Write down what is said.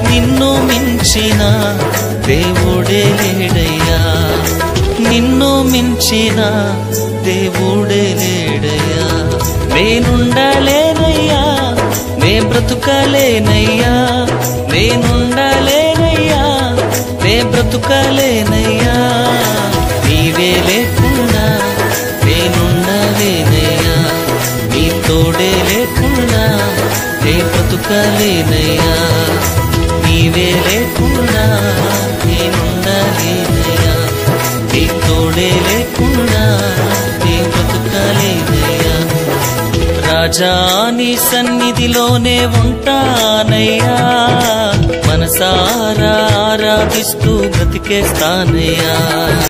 నిన్ను మించిన దేవుడే లేడయ్యా నిన్ను మించిన దేవుడే లేడయ్యా నేనుండలేనయ్యా నే బ్రతుకలేనయ్యా నేనుండలేనయ్యా నే బ్రతుకలేనయ్యా నీవే లేకుండా నేనుండలేనయ్యా నీ తోడే లేకుండా నే బ్రతుకలేనయ్యా నీవే లేకుండా నేనుండలేనయ్యా నీ తోడే లేకుండా నే బ్రతుకలేనయ్యా రాజా నీ సన్నిధిలోనే ఉంటానయ్యా మనసారా ఆరాధిస్తూ బ్రతికేస్తానయ్యా